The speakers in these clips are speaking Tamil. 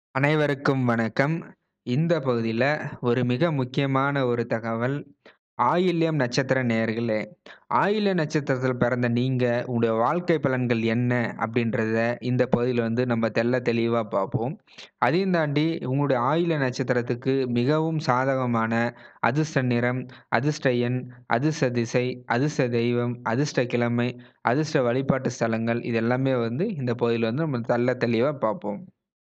அனைவருக்கும் வணக்கம். இந்த பகுதியில ஒரு மிக முக்கியமான ஒரு தகவல். ஆயில்யம் நட்சத்திர நேயர்களே, ஆயில்ய நட்சத்திரத்தில பிறந்த நீங்க, உங்களுடைய வாழ்க்கை பலன்கள் என்ன? அப்படின்றத இந்த பகுதியில வந்து நம்ம தெள்ள தெளிவா பார்ப்போம். அதையும் தாண்டி உங்களுடைய ஆயில்ய நட்சத்திரத்துக்கு மிகவும் சாதகமான அதிர்ஷ்ட நிறம், அதிர்ஷ்ட எண், அதிர்ஷ்ட திசை, அதிர்ஷ்ட தெய்வம், அதிர்ஷ்ட கிழமை, அதிர்ஷ்ட வழிபாட்டு ஸ்தலங்கள் இது எல்லாமே வந்து இந்த பகுதியில வந்து நம்ம தெள்ள தெளிவா பார்ப்போம்.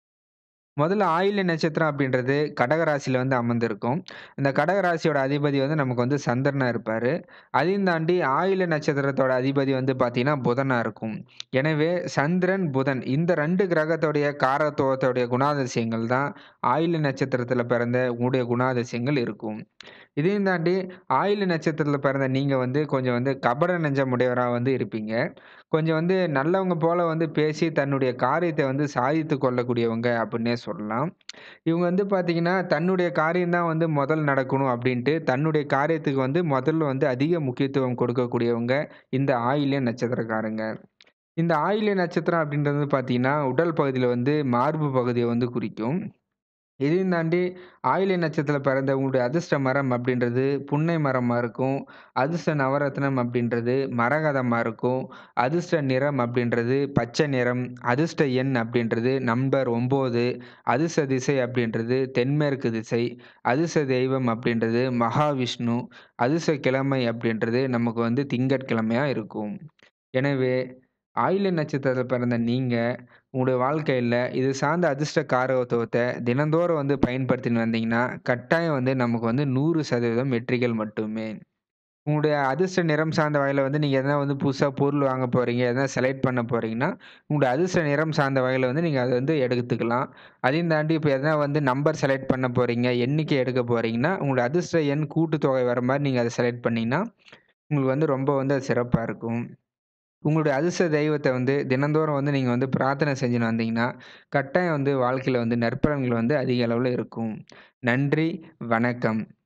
முதல்ல ஆயில்ய நட்சத்திரம் அப்படின்றது கடக ராசியில வந்து அமர்ந்திருக்கும். இந்த கடக ராசியோட அதிபதி வந்து நமக்கு வந்து சந்திரனா இருப்பாரு. அதையும் தாண்டி ஆயில்ய நட்சத்திரத்தோட அதிபதி வந்து பார்த்தீங்கன்னா, புதனா இருக்கும். எனவே சந்திரன், புதன் இந்த 2 கிரகத்தோடைய காரத்துவத்தோடைய குணாதிசயங்கள் தான் ஆயில்ய நட்சத்திரத்தில பிறந்த உங்களுடைய குணாதிசயங்கள் இருக்கும். இதையும் தாண்டி ஆயில்ய நட்சத்திரத்தில பிறந்த நீங்க வந்து கொஞ்சம் வந்து கபட நெஞ்சம் உடையவரா வந்து இருப்பீங்க. கொஞ்சம் வந்து நல்லவங்க போல வந்து பேசி தன்னுடைய காரியத்த வந்து சாதித்துக் கொள்ளக்கூடியவங்க அப்படின்னே சொல்லலாம். இவங்க வந்து பார்த்தீங்கன்னா, தன்னுடைய காரியம் தான் வந்து முதல் நடக்கணும் அப்படின்ட்டு தன்னுடைய காரியத்துக்கு வந்து முதல்ல வந்து அதிக முக்கியத்துவம் கொடுக்கக்கூடியவங்க இந்த ஆயில்ய நட்சத்திரக்காரங்க. இந்த ஆயில்ய நட்சத்திரம் அப்படின்றது பார்த்தீங்கன்னா, உடல் பகுதியில வந்து மார்பு பகுதிய வந்து குறிக்கும். இதையும் தாண்டி ஆயில்ய நட்சத்திரத்தில பிறந்த உங்களுடைய அதிர்ஷ்ட மரம் அப்படின்றது புன்னை மரமா இருக்கும். அதிர்ஷ்ட நவரத்னம் அப்படின்றது மரகதமா இருக்கும். அதிர்ஷ்ட நிறம் அப்படின்றது பச்சை நிறம். அதிர்ஷ்ட எண் அப்படின்றது நம்பர் 9. அதிர்ஷ்ட திசை அப்படின்றது தென்மேற்கு திசை. அதிர்ஷ்ட தெய்வம் அப்படின்றது மகாவிஷ்ணு. அதிர்ஷ்ட கிழமை அப்படின்றது நமக்கு வந்து திங்கட்கிழமையா இருக்கும். எனவே ஆயில்ய நட்சத்திரத்தில பிறந்த நீங்க, உங்களுடைய வாழ்க்கையில இது சார்ந்த அதிர்ஷ்ட காரகத்துவத்த தினந்தோறும் வந்து பயன்படுத்தின்னு வந்தீங்கன்னா, கட்டாயம் வந்து நமக்கு வந்து 100% வெற்றிகள் மட்டுமே. உங்களுடைய அதிர்ஷ்ட நிறம் சார்ந்த வகையில வந்து நீங்க எதனா வந்து புதுசா பொருள் வாங்க போறீங்க, எதனா செலக்ட் பண்ண போறீங்கன்னா, உங்களுடைய அதிர்ஷ்ட நிறம் சார்ந்த வகையில வந்து நீங்க அத வந்து எடுத்துக்கலாம். அதையும் தாண்டி இப்ப எதனா வந்து நம்பர் செலக்ட் பண்ண போறீங்க, எண்ணிக்கை எடுக்க போறீங்கன்னா, உங்களுடைய அதிர்ஷ்ட எண் கூட்டுத்தொகை வர மாரி நீங்க அத செலக்ட் பண்ணீங்கன்னா, உங்களுக்கு வந்து ரொம்ப வந்து அது சிறப்பா இருக்கும். உங்களுடைய அதிர்ஷ்ட தெய்வத்த வந்து தினந்தோறும் வந்து நீங்க வந்து பிரார்த்தனை செஞ்சுன்னு வந்தீங்கன்னா, கட்டாயம் வந்து வாழ்க்கையில வந்து நற்பலன்கள் வந்து அதிக அளவுல இருக்கும். நன்றி, வணக்கம்.